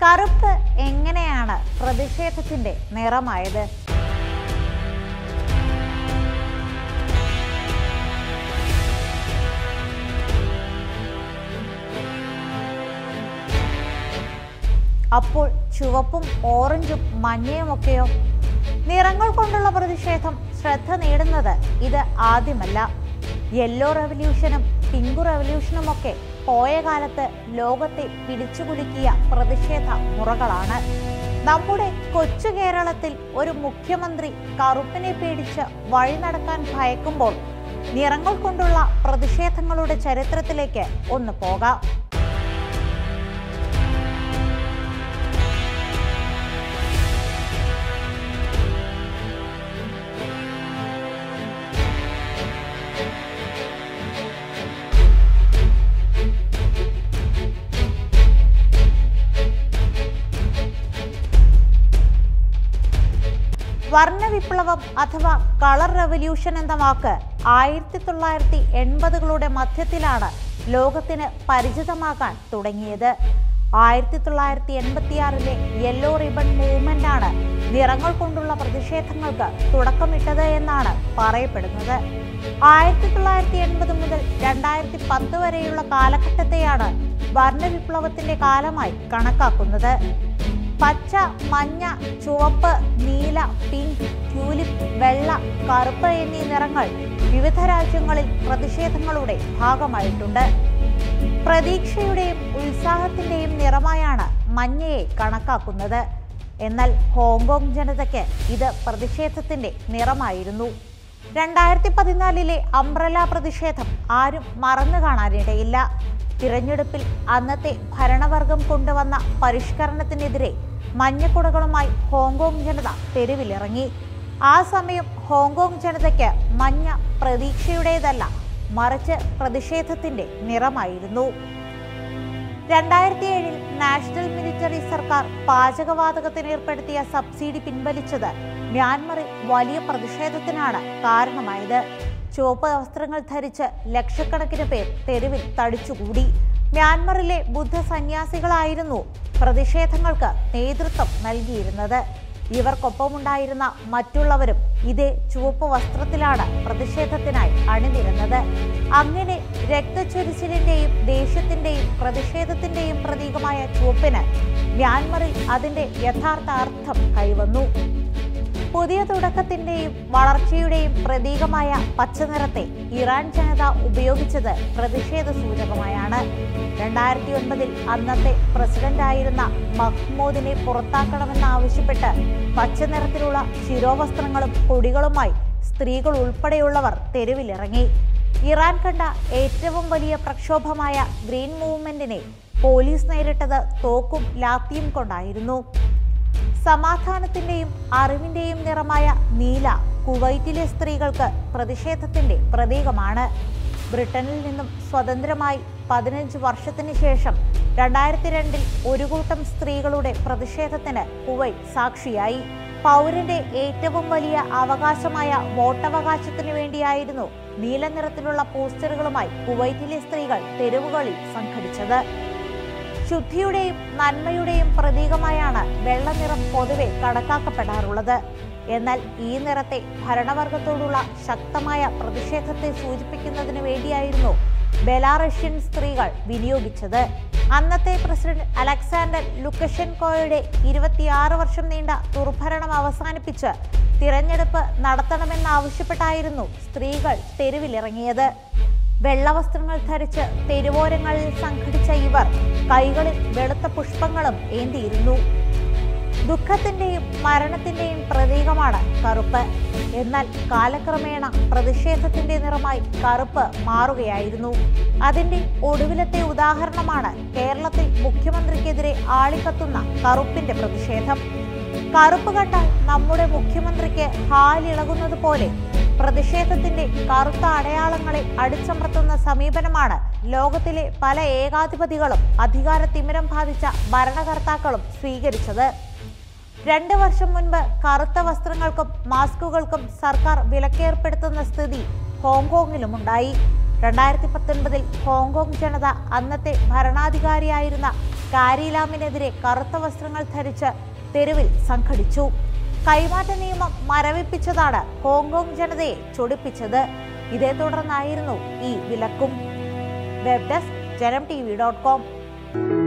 കറുപ്പ് എങ്ങനെയാണ് പ്രതിഷേധത്തിന്റെ നിറമായത് അപ്പോൾ ചുവപ്പും ഓറഞ്ചും മഞ്ഞയുമൊക്കെയോ നിറങ്ങൾ കൊണ്ടുള്ള പ്രതിഷേധം ശ്രദ്ധ നേടുന്നത് ഇത് ആദ്യമല്ല യെല്ലോ റെവല്യൂഷനും പിങ്ക് റെവല്യൂഷനും ഒക്കെ പോയ കാലത്ത് ലോകത്തെ പിടിച്ചുകുലുക്കിയ പ്രതിഷേധ മുറകളാണ് നമ്മുടെ കൊച്ചു കേരളത്തിൽ ഒരു മുഖ്യമന്ത്രി കറുപ്പിനെ പേടിച്ച് വഴി നടക്കാൻ ഭയക്കുമ്പോൾ നിറങ്ങൾ കൊണ്ടുള്ള പ്രതിഷേധങ്ങളുടെ ചരിത്രത്തിലേക്ക് ഒന്ന് പോകാം വർണ്ണവിപ്ലവം അഥവാ കളർ റെവല്യൂഷൻ എന്ന വാക്ക് ആയിരത്തി തൊള്ളായിരത്തി എൺപതുകളുടെ മധ്യത്തിലാണ് ലോകത്തിന് പരിചിതമാകാൻ തുടങ്ങിയത് ആയിരത്തി തൊള്ളായിരത്തി എൺപത്തിയാറിലെ യെല്ലോ റിബൺ മൂവ്മെന്റ് ആണ് നിറങ്ങൾ കൊണ്ടുള്ള പ്രതിഷേധങ്ങൾക്ക് തുടക്കമിട്ടത് എന്നാണ് പറയപ്പെടുന്നത് ആയിരത്തി തൊള്ളായിരത്തി എൺപത് മുതൽ രണ്ടായിരത്തി പത്ത് വരെയുള്ള കാലഘട്ടത്തെയാണ് വർണ്ണവിപ്ലവത്തിന്റെ കാലമായി കണക്കാക്കുന്നത് പച്ച മഞ്ഞ ചുവപ്പ് നീല പിങ്ക് ട്യൂലിപ്പ് വെള്ള കറുപ്പ് എന്നീ നിറങ്ങൾ വിവിധ രാജ്യങ്ങളിൽ പ്രതിഷേധങ്ങളുടെ ഭാഗമായിട്ടുണ്ട് പ്രതീക്ഷയുടെയും ഉത്സാഹത്തിന്റെയും നിറമായാണ് മഞ്ഞയെ കണക്കാക്കുന്നത് എന്നാൽ ഹോങ്കോങ് ജനതയ്ക്ക് ഇത് പ്രതിഷേധത്തിന്റെ നിറമായിരുന്നു രണ്ടായിരത്തി പതിനാലിലെ അംബ്രല പ്രതിഷേധം ആരും മറന്നു കാണാനിടയില്ല തിരഞ്ഞെടുപ്പിൽ അന്നത്തെ ഭരണവർഗം കൊണ്ടുവന്ന പരിഷ്കരണത്തിനെതിരെ മഞ്ഞക്കുടകളുമായി ഹോങ്കോങ് ജനത തെരുവിലിറങ്ങി ആ സമയം ഹോങ്കോങ് ജനതയ്ക്ക് മഞ്ഞ പ്രതീക്ഷയുടേതല്ല മറിച്ച് പ്രതിഷേധത്തിന്റെ നിറമായിരുന്നു രണ്ടായിരത്തി ഏഴിൽ നാഷണൽ മിലിറ്ററി സർക്കാർ പാചകവാതകത്തിന് ഏർപ്പെടുത്തിയ സബ്സിഡി പിൻവലിച്ചത് മ്യാൻമറിൽ വലിയ പ്രതിഷേധത്തിനാണ് കാരണമായത് ചുവപ്പ് വസ്ത്രങ്ങൾ ധരിച്ച് ലക്ഷക്കണക്കിന് പേർ തെരുവിൽ തടിച്ചുകൂടി മ്യാൻമറിലെ ബുദ്ധ സന്യാസികളായിരുന്നു പ്രതിഷേധങ്ങൾക്ക് നേതൃത്വം നൽകിയിരുന്നത് ഇവർക്കൊപ്പമുണ്ടായിരുന്ന മറ്റുള്ളവരും ഇതേ ചുവപ്പ് വസ്ത്രത്തിലാണ് പ്രതിഷേധത്തിനായി അണിനിരുന്നത് അങ്ങനെ രക്തച്ചൊരിച്ചിലിന്റെയും ദേഷ്യത്തിന്റെയും പ്രതിഷേധത്തിന്റെയും പ്രതീകമായ ചുവപ്പിന് മ്യാൻമറിൽ അതിന്റെ യഥാർത്ഥ അർത്ഥം കൈവന്നു പുതിയ തുടക്കത്തിന്റെയും വളർച്ചയുടെയും പ്രതീകമായ പച്ചനിറത്തെ ഇറാൻ ജനത ഉപയോഗിച്ചത് പ്രതിഷേധ സൂചകമായാണ് രണ്ടായിരത്തി ഒൻപതിൽ അന്നത്തെ പ്രസിഡന്റായിരുന്ന മഹ്മൂദിനെ പുറത്താക്കണമെന്നാവശ്യപ്പെട്ട് പച്ചനിറത്തിലുള്ള ശിരോവസ്ത്രങ്ങളും കൊടികളുമായി സ്ത്രീകൾ ഉൾപ്പെടെയുള്ളവർ തെരുവിലിറങ്ങി ഇറാൻ കണ്ട ഏറ്റവും വലിയ പ്രക്ഷോഭമായ ഗ്രീൻ മൂവ്മെന്റിനെ പോലീസ് നേരിട്ടത് തോക്കും ലാത്തിയും കൊണ്ടായിരുന്നു സമാധാനത്തിന്റെയും അറിവിന്റെയും നിറമായ നീല കുവൈറ്റിലെ സ്ത്രീകൾക്ക് പ്രതിഷേധത്തിന്റെ പ്രതീകമാണ് ബ്രിട്ടനിൽ നിന്നും സ്വതന്ത്രമായി പതിനഞ്ച് വർഷത്തിന് ശേഷം രണ്ടായിരത്തി രണ്ടിൽ ഒരു കൂട്ടം സ്ത്രീകളുടെ പ്രതിഷേധത്തിന് കുവൈറ്റ് സാക്ഷിയായി പൗരന്റെ ഏറ്റവും വലിയ അവകാശമായ വോട്ടവകാശത്തിനു വേണ്ടിയായിരുന്നു നീല നിറത്തിലുള്ള പോസ്റ്ററുകളുമായി കുവൈറ്റിലെ സ്ത്രീകൾ തെരുവുകളിൽ സംഘടിച്ചത് ശുദ്ധിയുടെയും നന്മയുടെയും പ്രതീകമായാണ് വെള്ളനിറം പൊതുവെ കണക്കാക്കപ്പെടാറുള്ളത് എന്നാൽ ഈ നിറത്തെ ഭരണവർഗത്തോടുള്ള ശക്തമായ പ്രതിഷേധത്തെ സൂചിപ്പിക്കുന്നതിന് വേണ്ടിയായിരുന്നു ബെലാറഷ്യൻ സ്ത്രീകൾ വിനിയോഗിച്ചത് അന്നത്തെ പ്രസിഡന്റ് അലക്സാണ്ടർ ലുക്കഷെൻകോയുടെ ഇരുപത്തിയാറ് വർഷം നീണ്ട ദുർഭരണം അവസാനിപ്പിച്ച് തിരഞ്ഞെടുപ്പ് നടത്തണമെന്നാവശ്യപ്പെട്ടായിരുന്നു സ്ത്രീകൾ തെരുവിലിറങ്ങിയത് വെള്ളവസ്ത്രങ്ങൾ ധരിച്ച് തെരുവോരങ്ങളിൽ സംഘടിച്ച ഇവർ കൈകളിൽ വെളുത്ത പുഷ്പങ്ങളും ഏന്തിയിരുന്നു ദുഃഖത്തിന്റെയും മരണത്തിന്റെയും പ്രതീകമാണ് കറുപ്പ് എന്നാൽ കാലക്രമേണ പ്രതിഷേധത്തിന്റെ നിറമായി കറുപ്പ് മാറുകയായിരുന്നു അതിന്റെ ഒടുവിലത്തെ ഉദാഹരണമാണ് കേരളത്തിൽ മുഖ്യമന്ത്രിക്കെതിരെ ആളിക്കത്തുന്ന കറുപ്പിന്റെ പ്രതിഷേധം കറുപ്പ് കണ്ടാൽ നമ്മുടെ മുഖ്യമന്ത്രിക്ക് ഹാലിളകുന്നത് പോലെ പ്രതിഷേധത്തിന്റെ കറുത്ത അടയാളങ്ങളെ അടിച്ചമർത്തുന്ന സമീപനമാണ് ലോകത്തിലെ പല ഏകാധിപതികളും അധികാര തിമിരം ബാധിച്ച ഭരണകർത്താക്കളും സ്വീകരിച്ചത് രണ്ട് വർഷം മുൻപ് കറുത്ത വസ്ത്രങ്ങൾക്കും മാസ്കുകൾക്കും സർക്കാർ വിലക്കേർപ്പെടുത്തുന്ന സ്ഥിതി ഹോങ്കോങ്ങിലുമുണ്ടായി രണ്ടായിരത്തി പത്തൊൻപതിൽ ഹോങ്കോങ് ജനത അന്നത്തെ ഭരണാധികാരിയായിരുന്ന കാരിലാമിനെതിരെ കറുത്ത വസ്ത്രങ്ങൾ ധരിച്ച് തെരുവിൽ സംഘടിച്ചു കൈമാറ്റ നിയമം മരവിപ്പിച്ചതാണ് ഹോങ്കോങ് ജനതയെ ചൊടിപ്പിച്ചത് ഇതേ തുടർന്നായിരുന്നു ഈ വിലക്കും web desk Janam TV dot ഡോട്ട് കോം